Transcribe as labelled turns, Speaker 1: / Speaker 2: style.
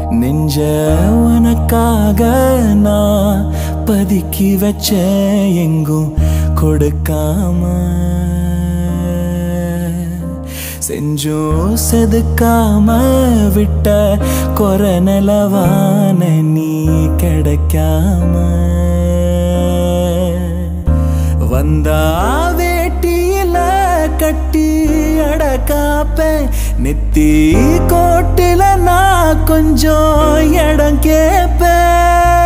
Speaker 1: நெஞ்ச உனக்காக நான் பதுக்கி வச்ச எங்கும் கொடுக்காம செஞ்சும் செதுக்காம விட்ட கொரநலவான நீ கிடைக்காம வந்தா வேட்டியில கட்டி அடக்காப்ப நெத்தி கோட்டில நான் கொஞ்சம் இடம் கேப்பேன்